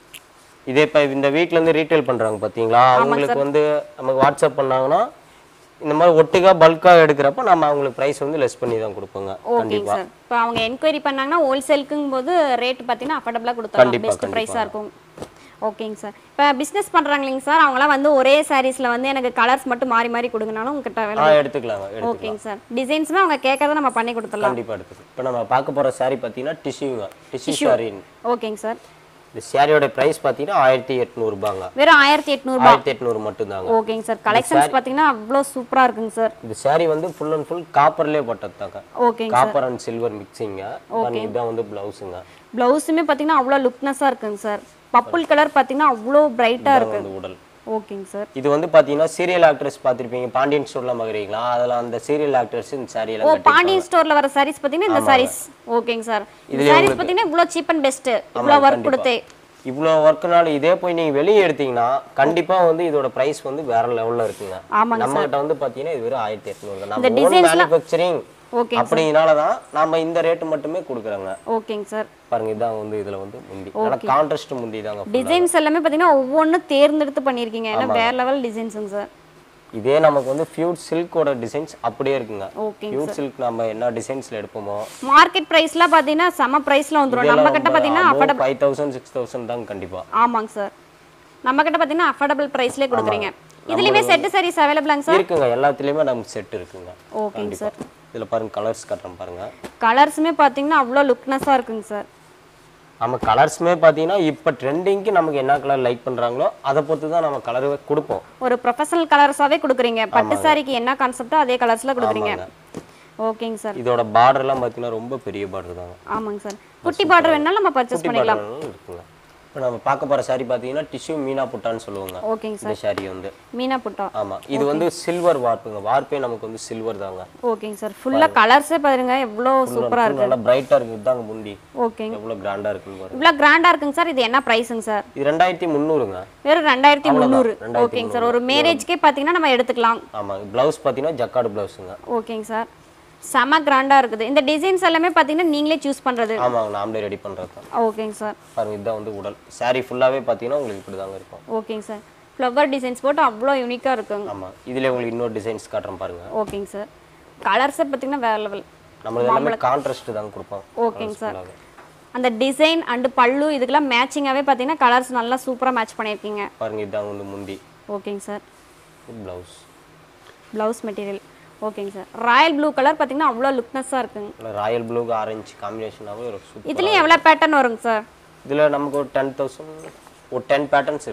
இதே இப்ப இந்த வீட்ல இருந்து ரீட்டைல் பண்றாங்க பாத்தீங்களா அவங்களுக்கு வந்து நமக்கு வாட்ஸ்அப் பண்ணாங்கன்னா இந்த மாதிரி ஒட்டுக்கா பல்கா எடுக்கிறப்ப நம்ம அவங்களுக்கு பிரைஸ் வந்து லெஸ் பண்ணி தான் கொடுப்போங்க ஓகேங்க சார் இப்போ அவங்க என்கொயரி பண்ணாங்கன்னா ஹோல்சேலுக்குங்கும் போது ரேட் பார்த்தீங்கன்னா அஃபோர்டபுளாக கொடுத்துருவாங்க கண்டிப்பா, பெஸ்ட் கண்டிப்பா. ப்ரைஸாக இருக்கும் ஓகேங்க சார் இப்போ பிஸ்னஸ் பண்ணுறாங்க இல்லைங்க சார் அவங்களாம் வந்து ஒரே சாரீஸில் வந்து எனக்கு கலர்ஸ் மட்டும் மாறி மாறி கொடுங்கனாலும் உங்ககிட்ட வேலை ஆ எடுத்துக்கலாங்க எடுத்துக்கலாம் ஓகேங்க சார் டிசைன்ஸுமே அவங்க கேட்கறத நம்ம பண்ணி கொடுத்துடலாம் கண்டிப்பா எடுத்துக்கலாம் இப்போ நம்ம பார்க்க போற saree பாத்தீங்கன்னா டிஷ்யூங்க டிஷ்யூ சாரின்னு ஓகேங்க சார் இந்த சாரியோட பிரைஸ் பாத்தீங்கன்னா ஆயிரத்தி எட்நூறுபாங்க வெறும் ஆயிரத்தி எட்நூறுபா ஆயிரத்தி எட்நூறு மட்டும்தாங்க ஓகேங்க சார் கலெக்ஷன்ஸ் பார்த்தீங்கன்னா அவ்வளோ சூப்பராக இருக்குங்க சார் இந்த saree வந்து ஃபுல் அண்ட் ஃபுல் காப்பர்லேயே பட்டது தாங்க ஓகேங்க காப்பர் அண்ட் சில்வர் மிக்சிங்க இதுதான் வந்து பிளவுஸுங்க ப்ளவுஸுமே பார்த்தீங்கன்னா அவ்வளோ லுக்னஸாக இருக்குங்க சார் பப்புள் கலர் பார்த்தீங்கன்னா அவ்வளோ பிரைட்டாக இருக்கு வந்து உடல் ஓகேங்க சார் இது வந்து பாத்தீங்கன்னா சீரியல் ஆக்ட்ரஸ் பார்த்திருப்பீங்க பாண்டியன் ஸ்டோர்லாம் பார்க்குறீங்களா அதில் அந்த சீரியல் ஆக்டர்ஸ் இந்த saree ஓ எல்லாம் கட்டி பாண்டியன் ஸ்டோர்ல வர சாரீஸ் பார்த்தீங்கன்னா இந்த சாரீஸ் ஓகேங்க சார் இந்த சாரீஸ் பார்த்தீங்கன்னா இவ்வளோ சீப் அண்ட் பெஸ்ட் இவ்வளோ ஒர்க் கொடுத்தே இவ்வளோ ஒர்க்குனால இதே போய் நீங்க வெளியே எடுத்தீங்கன்னா கண்டிப்பா வந்து இதோட பிரைஸ் வந்து வேற லெவல்ல இருக்குங்க ஆமாங்க நம்ம கிட்ட வந்து பாத்தீங்கன்னா இது வெறும் ஆயிரத்தி எட்நூறு இந்த நம்ம ஓன் designs-லாம் மேனுஃபேக்சரிங் ஓகே அப்படினால தான் நம்ம இந்த ரேட்டு மட்டுமே கொடுக்குறோங்க ஓகேங்க சார் பாருங்க இதான் வந்து இதுல வந்து முந்தி நல்லா கான்ட்ராஸ்ட் முந்தி தாங்க full ஆ. டிசைன்ஸ் எல்லாமே பார்த்தீங்கன்னா ஒவ்வொன்றும் தேர்ந்தெடுத்து பண்ணியிருக்கீங்க ஏன்னா வேற லெவல் டிசைன்ஸுங்க சார் இதே நமக்கு வந்து ஃபியூட் சில்கோட டிசைன்ஸ் அப்படியே இருக்குங்க ஓகேங்க ஃபியூட் சில்க் நம்ம என்ன டிசைன்ஸ்ல எடுப்போமோ மார்க்கெட் ப்ரைஸ்லாம் பார்த்தீங்கன்னா செம ப்ரைஸில் வந்துடும் நம்ம கிட்ட பார்த்தீங்கன்னா affordable five thousand six thousand தாங்க கண்டிப்பா ஆமாங்க சார் நம்ம கிட்ட பார்த்தீங்கன்னா அஃபோர்டபுள் ப்ரைஸ்லேயே கொடுக்குறீங்க இதுலேயுமே செட்டு சாரீஸ் அவைலபிளாங்க சார் இருக்குங்க எல்லாத்துலயுமே நமக்கு செட் இருக்குங்க ஓகேங்க சார் இதுல பாருங்க கலர்ஸ் காட்டுறேன் பாருங்க கலர்ஸுமே பார்த்தீங்கன்னா அவ்வளோ லுக்னஸாக இருக்குங்க சார் நம்ம கலர்ஸுமே பார்த்தீங்கன்னா இப்போ ட்ரெண்டிங்க்கு நமக்கு என்ன கலர் லைக் பண்றாங்களோ அதை பொறுத்து தான் நம்ம கலர் கொடுப்போம் ஒரு ப்ரொஃபஷனல் கலர்ஸாவே கொடுக்குறீங்க பட்டு சாரிக்கு என்ன கான்செப்டோ அதே கலர்ஸ்ல கொடுக்குறீங்க ஓகேங்க சார் இதோட பார்டர்லாம் பார்த்தீங்கன்னா ரொம்ப பெரிய பார்டர் தாங்க ஆமாங்க சார் குட்டி பார்டர் வேணாலும் நம்ம பர்ச்சேஸ் குட்டி பண்ணிக்கலாம் பார்டர் இருக்குங்க இப்போ நம்ம பார்க்க போற saree பார்த்தீங்கன்னா டிஷ்யூ மீனா புட்டான்னு சொல்லுவாங்க ஓகேங்க சார் இந்த saree வந்து மீனா புட்டா ஆமா இது வந்து சில்வர் வார்ப்புங்க வார்ப்பே நமக்கு வந்து சில்வர் தாங்க ஓகேங்க சார் ஃபுல்லா கலர்ஸே பாருங்க எவ்வளோ சூப்பரா இருக்கு நல்லா பிரைட்டா இருக்கு இதுதாங்க முந்தி ஓகேங்க எவ்வளவு கிராண்டா இருக்குன்னு பாருங்க இவ்வளோ கிராண்டா இருக்குங்க சார் இது என்ன ப்ரைஸுங்க சார் இது ரெண்டாயிரத்தி முந்நூறுங்க வெறும் ரெண்டாயிரத்தி முந்நூறு ரெண்டாயிரத்தி ஓகேங்க சார் ஒரு மேரேஜ்க்கே பார்த்தீங்கன்னா நம்ம எடுத்துக்கலாம் ஆமா பிளவுஸ் பார்த்தீங்கன்னா ஜக்கார்டு பிளவுஸுங்க ஓகேங்க சார் செம கிராண்டா இருக்குது இந்த டிசைன்ஸ் எல்லாமே பார்த்தீங்கன்னா நீங்களே சூஸ் பண்றது ஆமாங்க நாமளே ரெடி பண்றது தான் ஓகேங்க சார் பாருங்க இதுதான் வந்து உடல் saree ஃபுல்லாவே பார்த்தீங்கன்னா உங்களுக்கு இப்படி தாங்க இருக்கும் ஓகேங்க சார் ஃப்ளவர் டிசைன்ஸ் போட்டு அவ்வளோ யூனிக்காக இருக்குங்க ஆமா இதுல உங்களுக்கு இன்னொரு டிசைன்ஸ் காட்டுறேன் பாருங்க ஓகேங்க சார் கலர்ஸே பார்த்தீங்கன்னா வேற லெவல் நம்மளுக்கு எல்லாமே கான்ட்ராஸ்ட் தாங்க கொடுப்போம் ஓகேங்க சார் அந்த டிசைன் அண்டு பல்லு இதுக்கெல்லாம் மேட்சிங்காகவே பார்த்தீங்கன்னா கலர்ஸ் நல்லா சூப்பராக மேட்ச் பண்ணியிருக்கீங்க பாருங்க இதுதான் வந்து முந்தி ஓகேங்க சார் பிளவுஸ் ப்ளவுஸ் மெட்டீரியல் ஓகேங்க சார் ராயல் ப்ளூ கலர் பார்த்தீங்கன்னா அவ்வளோ லுக்னஸாக இருக்குங்க ராயல் ப்ளூக்கு ஆரஞ்சு காம்பினேஷனாகவே ஒரு சூப்பர் இதுலேயும் எவ்வளோ பேட்டர்ன் வருங்க சார் இதுல நமக்கு ஒரு டென் தௌசண்ட் ஒரு டென் பேட்டர்ன்ஸ் இருக்குங்க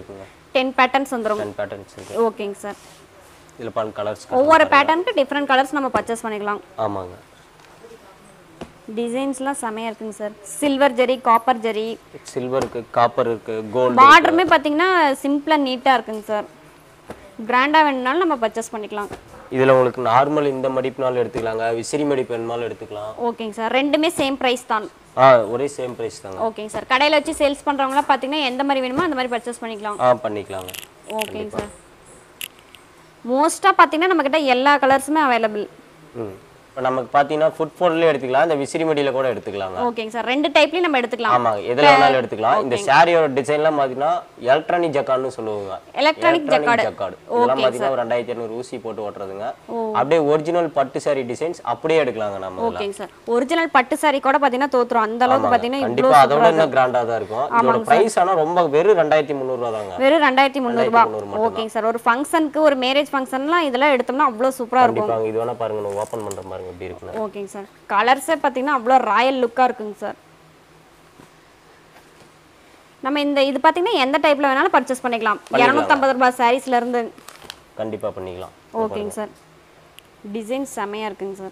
டென் பேட்டர்ன்ஸ் வந்துரும் டென் பேட்டர்ன்ஸ் இருக்கு ஓகேங்க சார் இதில் பாருங்க கலர்ஸ் ஒவ்வொரு பேட்டர்னுக்கு டிஃப்ரெண்ட் கலர்ஸ் நம்ம பர்ச்சேஸ் பண்ணிக்கலாம் ஆமாங்க டிசைன்ஸ்லாம் செமையாக இருக்குங்க sir silver zari copper zari silver இருக்கு காப்பர் இருக்கு கோல்டு பார்டருமே பார்த்தீங்கன்னா சிம்பிளாக நீட்டாக இருக்குங்க சார் கிராண்டாக வேணும்னாலும் நம்ம பர்ச்சேஸ் பண்ணிக்கலாம் இதில் உங்களுக்கு நார்மல் இந்த மடிப்புனாலும் எடுத்துக்கலாங்க விசிறி மடிப்பு வேணுமாலும் எடுத்துக்கலாம் ஓகேங்க சார் ரெண்டுமே சேம் ப்ரைஸ் தான் ஆ ஒரே சேம் ப்ரைஸ் தாங்க ஓகேங்க சார் கடையில் வச்சு சேல்ஸ் பண்ணுறவங்களாம் பார்த்தீங்கன்னா எந்த மாதிரி வேணுமோ அந்த மாதிரி பர்ச்சேஸ் பண்ணிக்கலாம் ஆ பண்ணிக்கலாங்க ஓகேங்க சார் மோஸ்ட்டாக பார்த்தீங்கன்னா நம்மக்கிட்ட எல்லா கலர்ஸுமே அவைலபிள் ம் இப்போ நமக்கு பார்த்தீங்கன்னா ஃபுட்ஃபோர்ட்லேயே எடுத்துக்கலாம் இந்த விசிறி மடியில் கூட எடுத்துக்கலாங்க ஓகேங்க சார் ரெண்டு டைப்லையும் நம்ம எடுத்துக்கலாம் ஆமாங்க எதில் வேணாலும் எடுத்துக்கலாம் இந்த சாரியோட டிசைன்லாம் பார்த்தீங்கன்னா எலக்ட்ரானிக் ஜக்கார்ட்னு சொல்லுவாங்க Electronic jacquard. ஜக்கார்டு இதெல்லாம் பார்த்தீங்கன்னா ஒரு ரெண்டாயிரத்தி இரநூறு ஊசி போட்டு ஓட்டுறதுங்க அப்படியே ஒரிஜினல் பட்டு சாரி டிசைன்ஸ் அப்படியே எடுக்கலாங்க நம்ம இதுல. ஓகேங்க சார் ஒரிஜினல் பட்டு saree கூட பார்த்தீங்கன்னா தோத்துரும் அந்த அளவுக்கு பார்த்தீங்கன்னா இவ்வளோ கண்டிப்பா அதோட இன்னும் கிராண்டா தான் இருக்கும் இதோட பிரைஸ் ஆனா ரொம்ப வெறும் ரெண்டாயிரத்தி முந்நூறுவா தாங்க வெறும் ரெண்டாயிரத்தி முந்நூறுபா 2300 ஓகேங்க சார் ஒரு ஃபங்க்ஷனுக்கு ஒரு மேரேஜ் ஃபங்க்ஷன்லாம் இதெல்லாம் எடுத்தோம்னா அவ்வளோ சூப்பராக இருக்கும் கண்டிப்பாங்க இது வேணா பாருங்க நான் ஓபன் பண்ற பாருங்க எப்படி இருக்குன்னு ஓகேங்க சார் கலர்ஸே பார்த்தீங்கன்னா அவ்வளோ ராயல் லுக்காக இருக்குங்க சார் நம்ம இந்த இது பார்த்தீங்கன்னா எந்த டைப்பில் வேணாலும் பர்ச்சேஸ் பண்ணிக்கலாம் இரநூத்தம்பது ரூபாய் சாரீஸ்ல இருந்து கண்டிப்பா பண்ணிக்கலாம் ஓகேங்க சார் டிசைன் செமையாக இருக்குங்க சார்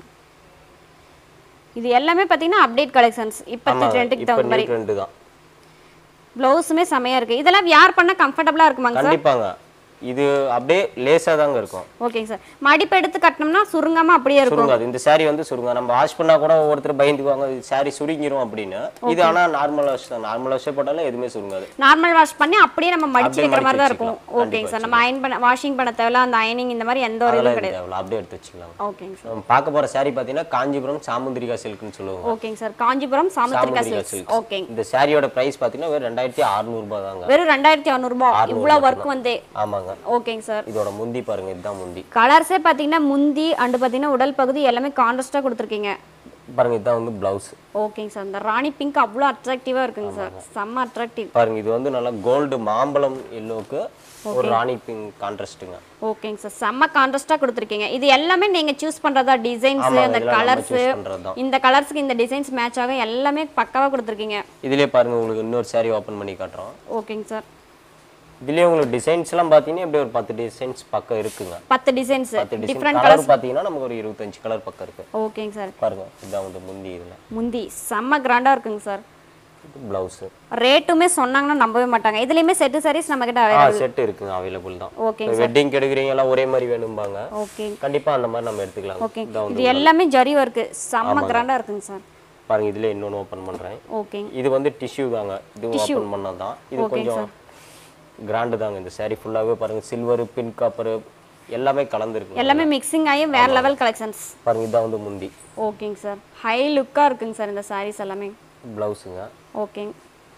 இது எல்லாமே பார்த்தீங்கன்னா அப்டேட் கலெக்ஷன்ஸ் இப்போத்தி ஆமாங்க ட்ரெண்டுக்கு இப்போ தகுந்த நியூ மாதிரி ட்ரெண்ட் தான் ப்ளவுஸுமே செமையாக இருக்குது இதெல்லாம் வியார் பண்ணால் கம்ஃபர்டபுளாக இருக்குமாங்க சார் கண்டிப்பாங்க இது அப்படியே லேசா தாங்க இருக்கும் ஓகேங்க சார் மடிப்பு எடுத்து கட்டினோம்னா சுருங்காம அப்படியே இருக்கும் சுருங்காது இந்த saree வந்து சுருங்க நம்ம வாஷ் பண்ணா கூட ஒவ்வொருத்தர் பயந்துக்குவாங்க saree சுருங்கிரும் அப்படின்னு இது ஆனா நார்மல் வாஷ் தான் நார்மல் வாஷ் போட்டாலும் எதுவுமே சுருங்காது நார்மல் வாஷ் பண்ணி அப்படியே நம்ம மடிச்சு அப்படியே வைக்கிற மாதிரி தான் மடிச்சு இருக்கும் வச்சுக்கலாம். ஓகேங்க சார் நம்ம அயன் பண்ண வாஷிங் பண்ண தேவையில்ல அந்த அயனிங் இந்த மாதிரி எந்த ஒரு இதுவும் அதெல்லாம் கிடையாது தேவையில்ல அப்படியே எடுத்து வச்சுக்கலாம் ஓகேங்க சார் நம்ம பார்க்க போற saree பாத்தீங்கன்னா காஞ்சிபுரம் சாமுந்திரிகா சில்க்னு சொல்லுவாங்க ஓகேங்க sir Kanchipuram Samudrika Samudrika silks silks ஓகேங்க இந்த சாரியோட பிரைஸ் பாத்தீங்கன்னா வெறும் ரெண்டாயிரத்தி அறுநூறு ரூபாய் தாங்க வெறும் ரெண்டாயிரத்தி அறநூறுபா இவ்வளோ ஒர்க் வந்து ஆமாங்க ஓகேங்க சார் இதோட முந்தி பாருங்க இதுதான் முந்தி கலர்ஸே பார்த்தீங்கன்னா முந்தி அண்டு பார்த்தீங்கன்னா உடல் பகுதி எல்லாமே கான்ட்ராஸ்டாக கொடுத்துருக்கீங்க பாருங்க இதுதான் வந்து பிளவுஸ் ஓகேங்க சார் இந்த ராணி பிங்க் அவ்வளோ அட்ராக்டிவாக இருக்குங்க சார் செம்ம அட்ராக்டிவ் பாருங்க இது வந்து நல்லா கோல்டு மாம்பழம் எல்லோக்கு ஒரு ராணி பிங்க் கான்ட்ராஸ்ட்டுங்க ஓகேங்க சார் செம்ம கான்ட்ராஸ்டாக கொடுத்துருக்கீங்க இது எல்லாமே நீங்கள் சூஸ் பண்ணுறதா டிசைன்ஸ் ஆமாங்க, அந்த இதெல்லாம் நம்ம கலர்ஸ் choose பண்றதுதான். இந்த கலர்ஸ்க்கு இந்த டிசைன்ஸ் மேட்ச் ஆகும் எல்லாமே பக்காவாக கொடுத்துருக்கீங்க இதுலயே பாருங்க உங்களுக்கு இன்னொரு saree ஓபன் பண்ணி காட்டுறோம் ஓகேங்க சார் இதுலயே உங்களுக்கு டிசைன்ஸ் எல்லாம் பாத்தீங்கன்னா இப்படி ஒரு பத்து டிசைன்ஸ் பக்கம் இருக்குங்க பத்து டிசைன்ஸ் பத்து டிசைன் டிஃப்ரெண்ட் கலர் கலர்ஸ் பாத்தீங்கன்னா நமக்கு ஒரு இருபத்தஞ்சு கலர் பக்கம் இருக்கு ஓகேங்க சார் பாருங்க இதுதான் வந்து முந்தி இதுல முந்தி செம்ம கிராண்டாக இருக்குங்க சார் பிளவுஸ் ரேட்டுமே சொன்னாங்கன்னா நம்பவே மாட்டாங்க இதுலேயுமே செட்டு சாரீஸ் நம்மக்கிட்ட ஆ அவைலபிள் செட் இருக்குங்க அவைலபிள் தான் ஓகேங்க வெட்டிங் எடுக்கிறீங்க எல்லாம் ஒரே மாதிரி வேணும்பாங்க ஓகே கண்டிப்பா அந்த மாதிரி நம்ம எடுத்துக்கலாம் ஓகே இதான் வந்து இது எல்லாமே ஜரி ஒர்க்கு செம்ம கிராண்டாக இருக்குங்க சார் பாருங்க இதுல இன்னொன்னு ஓபன் பண்றேன் ஓகேங்க இது வந்து டிஷ்யூ தாங்க இது ஓபன் பண்ணது தான் இது கொஞ்சம் கிராண்டு தாங்க இந்த saree ஃபுல்லாவே பாருங்க சில்வர் பின் காப்பர் எல்லாமே கலந்துருக்கு எல்லாமே மிக்சிங் ஆகி வேற லெவல் கலெக்ஷன்ஸ் பாருங்க இதான் வந்து முந்தி ஓகேங்க சார் ஹை லுக்காக இருக்குங்க சார் இந்த சாரீஸ் எல்லாமே பிளவுஸுங்க ஓகேங்க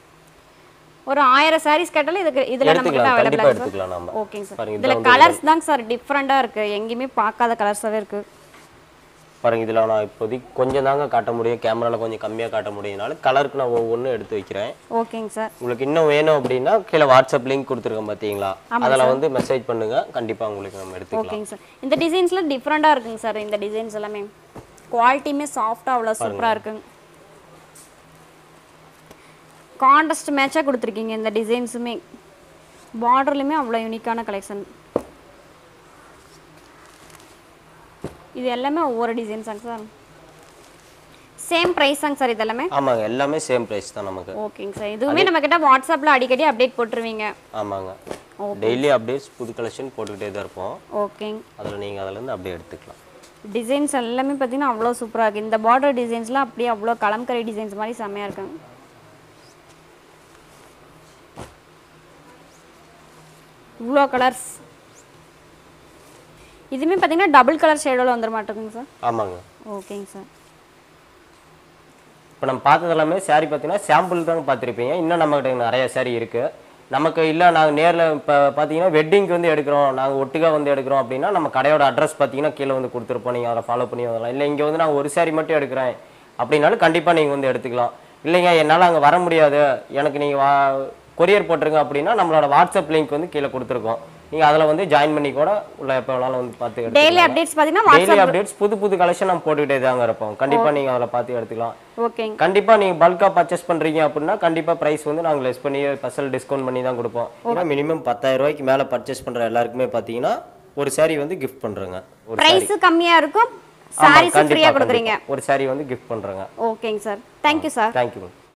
ஒரு ஆயிரம் சாரீஸ் கேட்டாலும் இதுக்கு இதில் நம்ம கிட்ட எடுத்துக்கலாம் கண்டிப்பா அவைலபிளாக சார் எடுத்துக்கலாம் நாம ஓகேங்க சார் பாருங்க இதில் கலர்ஸ் தாங்க சார் டிஃப்ரெண்ட்டாக இருக்குது எங்கேயுமே பார்க்காத கலர்ஸாகவே இருக்குது பாருங்க இதுல நான் இப்போதைக்கு கொஞ்சம் தாங்க காட்ட முடியும் கேமரால கொஞ்சம் கம்மியா காட்ட முடியும்னால கலருக்கு நான் ஒவ்வொன்றும் எடுத்து வைக்கிறேன் ஓகேங்க சார் உங்களுக்கு இன்னும் வேணும் அப்படின்னா கீழே வாட்ஸ்அப் லிங்க் கொடுத்துருக்கேன் பார்த்தீங்களா அதில் வந்து மெசேஜ் பண்ணுங்க கண்டிப்பா உங்களுக்கு நம்ம எடுத்துக்கலாம் ஓகேங்க சார் இந்த டிசைன்ஸில் டிஃப்ரெண்ட்டாக இருக்குங்க சார் இந்த டிசைன்ஸ் எல்லாமே குவாலிட்டியுமே சாஃப்டாக அவ்வளோ சூப்பராக இருக்குங்க காண்டஸ்ட் மேட்சாக கொடுத்துருக்கீங்க இந்த டிசைன்ஸுமே பார்டர்லையுமே அவ்வளோ யூனிக்கான கலெக்ஷன் இது எல்லாமே ஒவ்வொரு டிசைன்ஸாங்க சார் சேம் ப்ரைஸாங்க சார் இது எல்லாமே ஆமாங்க எல்லாமே சேம் ப்ரைஸ் தான் நமக்கு ஓகேங்க சார் இதுவுமே நம்ம கிட்ட வாட்ஸ்அப்பில் அடிக்கடி அப்டேட் போட்டுருவீங்க ஆமாங்க டெய்லி அப்டேட்ஸ் புது கலெக்ஷன் போட்டுக்கிட்டே தான் இருப்போம் ஓகேங்க அதில் நீங்கள் அதுலேருந்து அப்படியே எடுத்துக்கலாம் டிசைன்ஸ் எல்லாமே பார்த்தீங்கன்னா அவ்வளோ சூப்பராக இருக்குது இந்த பார்டர் டிசைன்ஸ்லாம் அப்படியே அவ்வளோ கலம்கரி டிசைன்ஸ் மாதிரி செம்மையாக இருக்குங்க இவ்வளோ கலர்ஸ் இதுவுமே பார்த்தீங்கன்னா டபுள் கலர் ஷேடோவில் வந்துட மாட்டேங்குங்க சார் ஆமாங்க ஓகேங்க சார் இப்போ நம்ம பார்த்தது எல்லாமே saree பார்த்தீங்கன்னா சாம்பிள் தாங்க பார்த்துருப்பீங்க இன்னும் நம்மகிட்ட நிறைய saree இருக்கு நமக்கு இல்லை நாங்கள் நேரில் இப்போ பார்த்தீங்கன்னா வெட்டிங்க்கு வந்து எடுக்கிறோம் நாங்கள் ஒட்டுக்கா வந்து எடுக்கிறோம் அப்படின்னா நம்ம கடையோட அட்ரஸ் பார்த்தீங்கன்னா கீழே வந்து கொடுத்துருப்போம் நீங்கள் அதை ஃபாலோ பண்ணி வரலாம் இல்லை இங்கே வந்து நான் ஒரு saree மட்டும் எடுக்கிறேன் அப்படின்னாலும் கண்டிப்பாக நீங்கள் வந்து எடுத்துக்கலாம் இல்லைங்க என்னால் அங்கே வர முடியாது எனக்கு நீங்கள் வா கொரியர் போட்டுருங்க அப்படின்னா நம்மளோட வாட்ஸ்அப் லிங்க் வந்து கீழே கொடுத்துருக்கோம் நீங்க அதுல வந்து ஜாயின் பண்ணி கூட உள்ள எப்போ வேணாலும் வந்து பார்த்து டெய்லி எடுத்துக்கலாம் அப்டேட்ஸ் பார்த்தீங்கன்னா டெய்லி வாட்ஸ்அப் அப்டேட்ஸ் புது புது கலெக்ஷன் நம்ம போட்டுக்கிட்டே தாங்க இருப்போம் கண்டிப்பா நீங்க அதில் பார்த்து எடுத்துக்கலாம் ஓகேங்க கண்டிப்பா நீங்க பல்கா பர்ச்சேஸ் பண்றீங்க அப்படின்னா கண்டிப்பா பிரைஸ் வந்து நாங்க லெஸ் பண்ணி ஸ்பெஷல் டிஸ்கவுண்ட் பண்ணி தான் கொடுப்போம் ஏன்னா மினிமம் பத்தாயிரம் ரூபாய்க்கு மேல பர்ச்சேஸ் பண்ற எல்லாருக்குமே பாத்தீங்கன்னா ஒரு saree வந்து கிஃப்ட் பண்றோங்க ஒரு ப்ரைஸ் கம்மியா இருக்கும் ஆமா, சாரீஸ் கண்டிப்பா, ஃப்ரீயா கொடுக்குறீங்க கண்டிப்பா. ஒரு saree வந்து கிஃப்ட் பண்றோங்க ஓகேங்க சார் தேங்க்யூ சார் தேங்க்யூ